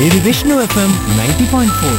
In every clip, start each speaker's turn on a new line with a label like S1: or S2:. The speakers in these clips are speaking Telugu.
S1: ఇది Vishnu FM ninety point four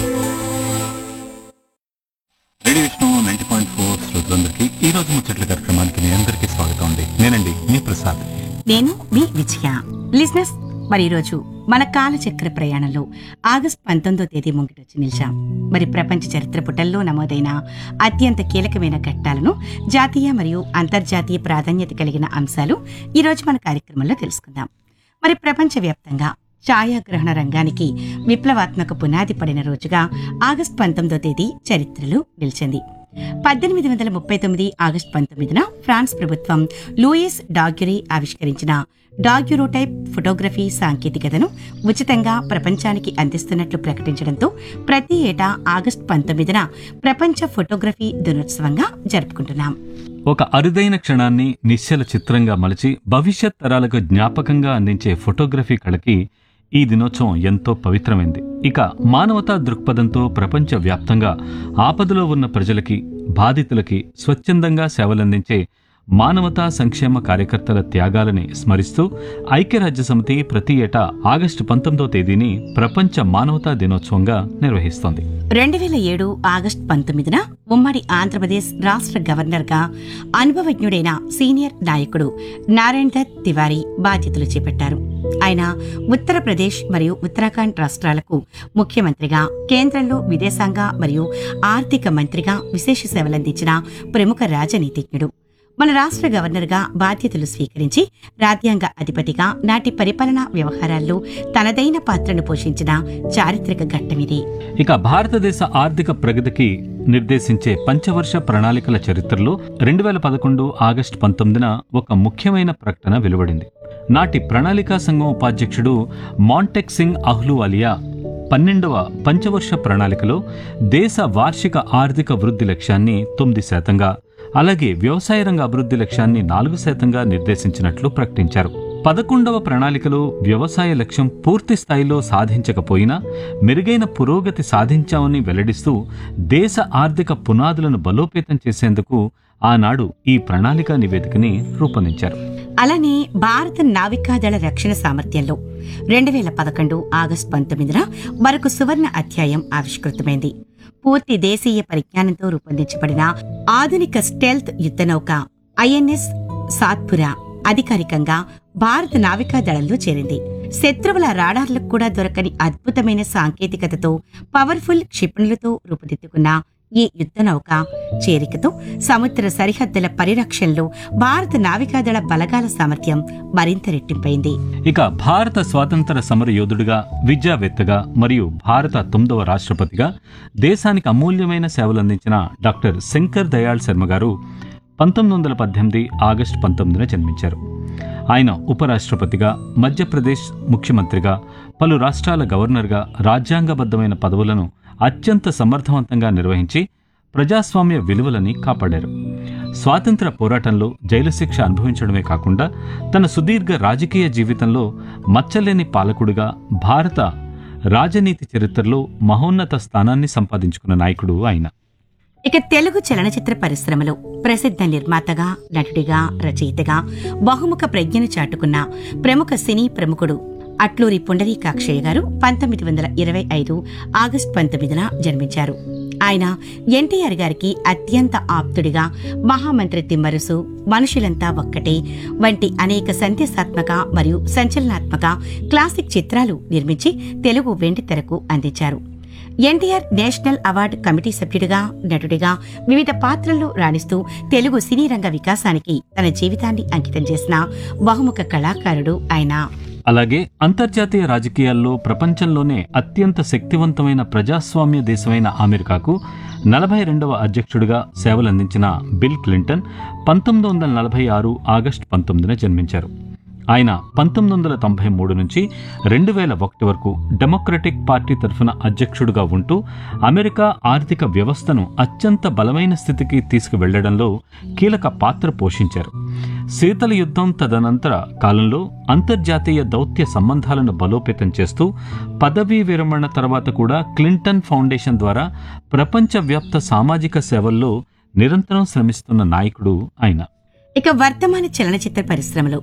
S2: radio Vishnu ninety point four శ్రోతలందరికీ ఈ రోజు ముచ్చట్ల కార్యక్రమానికి మీ అందరికీ స్వాగతం అండి నేనండి మీ ప్రసాద్
S3: నేను మీ విజయ లిజినెస్ మరి ఈరోజు మన కాలచక్ర ప్రయాణంలో ఆగస్టు పంతొమ్మిదో తేదీ ముంగిటొచ్చి నిలిచాం మరి ప్రపంచ చరిత్ర పుటల్లో నమోదైన అత్యంత కీలకమైన ఘట్టాలను జాతీయ మరియు అంతర్జాతీయ ప్రాధాన్యత కలిగిన అంశాలు ఈరోజు మన కార్యక్రమంలో తెలుసుకుందాం మరి ప్రపంచవ్యాప్తంగా ఛాయాగ్రహణ రంగానికి విప్లవాత్మక పునాది పడిన రోజుగా ఆగస్టు పంతొమ్మిదో తేదీ చరిత్రలో నిలిచింది పద్దెనిమిది వందల ముప్పై తొమ్మిది ఆగస్టు పంతొమ్మిదిన ఫ్రాన్స్ ప్రభుత్వం లూయిస్ డాగ్యురీ ఆవిష్కరించిన డాగ్యురోటైప్ ఫోటోగ్రఫీ సాంకేతికతను ఉచితంగా ప్రపంచానికి అందిస్తున్నట్లు ప్రకటించడంతో ప్రతి ఏటా ఆగస్టు పంతొమ్మిదిన ప్రపంచ ఫోటోగ్రఫీ దినోత్సవంగా జరుపుకుంటున్నాం
S2: ఒక అరుదైన క్షణాన్ని నిశ్చల చిత్రంగా మలచి భవిష్యత్ తరాలకు జ్ఞాపకంగా అందించే ఫోటోగ్రఫీ కళకి ఈ దినోత్సవం ఎంతో పవిత్రమైంది ఇక మానవతా దృక్పథంతో ప్రపంచ వ్యాప్తంగా ఆపదలో ఉన్న ప్రజలకి బాధితులకి స్వచ్ఛందంగా సేవలందించే మానవతా సంక్షేమ కార్యకర్తల త్యాగాలని స్మరిస్తూ ఐక్యరాజ్య సమితి ప్రతి ఏటా ఆగస్టు పంతొమ్మిదో తేదీని ప్రపంచ మానవతా దినోత్సవంగా నిర్వహిస్తోంది
S3: రెండు వేల ఏడు ఆగస్టు పంతొమ్మిదిన ఉమ్మడి ఆంధ్రప్రదేశ్ రాష్ట్ర గవర్నర్గా అనుభవజ్ఞుడైన సీనియర్ నాయకుడు నారాయణ్ దత్ తివారీ బాధ్యతలు చేపట్టారు ఆయన ఉత్తరప్రదేశ్ మరియు ఉత్తరాఖండ్ రాష్ట్రాలకు ముఖ్యమంత్రిగా కేంద్రంలో విదేశాంగ మరియు ఆర్థిక మంత్రిగా విశేష సేవలందించిన ప్రముఖ రాజనీతిజ్ఞుడు మన రాష్ట్ర గవర్నర్గా బాధ్యతలు స్వీకరించి రాజ్యాంగ అధిపతిగా నాటి పరిపాలనా వ్యవహారాల్లో తనదైన పాత్రను పోషించిన చారిత్రక ఘట్టమిది
S2: ఇక భారతదేశ ఆర్థిక ప్రగతికి నిర్దేశించే పంచవర్ష ప్రణాళికల చరిత్రలో రెండు వేల పదకొండు ఆగస్టు పంతొమ్మిదిన ఒక ముఖ్యమైన ప్రకటన వెలువడింది నాటి ప్రణాళికా సంఘం ఉపాధ్యక్షుడు మాంటెక్ సింగ్ అహ్లూవాలియా పన్నెండవ పంచవర్ష ప్రణాళికలో దేశ వార్షిక ఆర్థిక వృద్ధి లక్ష్యాన్ని తొమ్మిది శాతంగా అలాగే వ్యవసాయ రంగ అభివృద్ధి లక్ష్యాన్ని నాలుగు శాతంగా నిర్దేశించినట్లు ప్రకటించారు పదకొండవ ప్రణాళికలో వ్యవసాయ లక్ష్యం పూర్తి స్థాయిలో సాధించకపోయినా మెరుగైన పురోగతి సాధించామని వెల్లడిస్తూ దేశ ఆర్థిక పునాదులను బలోపేతం చేసేందుకు ఆనాడు ఈ ప్రణాళిక నివేదికని రూపొందించారు
S3: అలానే భారత నావికాదళ రక్షణ సామర్థ్యంలో రెండు వేల పదకొండు ఆగస్టు పంతొమ్మిదిన మరొక సువర్ణ అధ్యాయం ఆవిష్కృతమైంది పూర్తి దేశీయ పరిజ్ఞానంతో రూపొందించబడిన ఆధునిక స్టెల్త్ యుద్ధనౌక ఐఎన్ఎస్ సాత్పురా అధికారికంగా భారత నావికాదళంలో చేరింది శత్రువుల రాడార్లకు కూడా దొరకని అద్భుతమైన సాంకేతికతతో పవర్ఫుల్ క్షిపణులతో రూపుదిద్దుకున్న ఈ యుద్ధనౌక చేరికతో సముద్ర సరిహద్దుల పరిరక్షణలో భారత నావికాదళ బలగాల సామర్థ్యం మరింత రెట్టింపైంది
S2: ఇక భారత స్వాతంత్ర సమర యోధుడిగా విద్యావేత్తగా మరియు భారత తొమ్మిదవ రాష్ట్రపతిగా దేశానికి అమూల్యమైన సేవలందించిన డాక్టర్ శంకర్ దయాళ్ శర్మ గారు పంతొమ్మిది వందల పద్దెనిమిది ఆగస్టు పంతొమ్మిదిన జన్మించారు ఆయన ఉపరాష్ట్రపతిగా మధ్యప్రదేశ్ ముఖ్యమంత్రిగా పలు రాష్ట్రాల గవర్నర్గా రాజ్యాంగబద్ధమైన పదవులను అత్యంత సమర్థవంతంగా నిర్వహించి ప్రజాస్వామ్య విలువలని కాపాడారు స్వాతంత్ర పోరాటంలో జైలు శిక్ష అనుభవించడమే కాకుండా తన సుదీర్ఘ రాజకీయ జీవితంలో మచ్చలేని పాలకుడిగా భారత రాజనీతి చరిత్రలో మహోన్నత స్థానాన్ని సంపాదించుకున్న నాయకుడు ఆయన
S3: ఇక తెలుగు చలనచిత్ర పరిశ్రమలో ప్రసిద్ధ నిర్మాతగా నటుడిగా రచయితగా బహుముఖ ప్రజ్ఞను చాటుకున్న ప్రముఖ సినీ ప్రముఖుడు అట్లూరి పుండరీకాక్షయ్య గారు పంతొమ్మిది వందల ఇరవై ఐదు ఆగస్టు పంతొమ్మిదిన జన్మించారు ఆయన ఎన్టీఆర్ గారికి అత్యంత ఆప్తుడిగా మహామంత్రి తిమ్మరుసు మనుషులంతా ఒక్కటే వంటి అనేక సందేశాత్మక మరియు సంచలనాత్మక క్లాసిక్ చిత్రాలు నిర్మించి తెలుగు వెండితెరకు అందించారు ఎన్టీఆర్ నేషనల్ అవార్డు కమిటీ సభ్యుడిగా నటుడిగా వివిధ పాత్రల్లో రాణిస్తూ తెలుగు సినీ రంగ వికాసానికి తన జీవితాన్ని అంకితం చేసిన బహుముఖ కళాకారుడు ఆయన
S2: అలాగే అంతర్జాతీయ రాజకీయాల్లో ప్రపంచంలోనే అత్యంత శక్తివంతమైన ప్రజాస్వామ్య దేశమైన అమెరికాకు నలభై రెండవ అధ్యక్షుడిగా సేవలందించిన బిల్ క్లింటన్ పంతొమ్మిది వందల నలభై ఆరు ఆగస్టు పంతొమ్మిదిన జన్మించారు ఆయన పంతొమ్మిది వందల తొంభై మూడు నుంచి రెండు వేల ఒకటి వరకు డెమోక్రటిక్ పార్టీ తరఫున అధ్యక్షుడిగా ఉంటూ అమెరికా ఆర్థిక వ్యవస్థను అత్యంత బలమైన స్థితికి తీసుకువెళ్లడంలో కీలక పాత్ర పోషించారు శీతల యుద్ధం తదనంతర కాలంలో అంతర్జాతీయ దౌత్య సంబంధాలను బలోపేతం చేస్తూ పదవీ విరమణ తర్వాత కూడా క్లింటన్ ఫౌండేషన్ ద్వారా ప్రపంచవ్యాప్త సామాజిక సేవల్లో నిరంతరం శ్రమిస్తున్న నాయకుడు ఆయన
S3: ఇక వర్తమాన చలనచిత్ర పరిశ్రమలో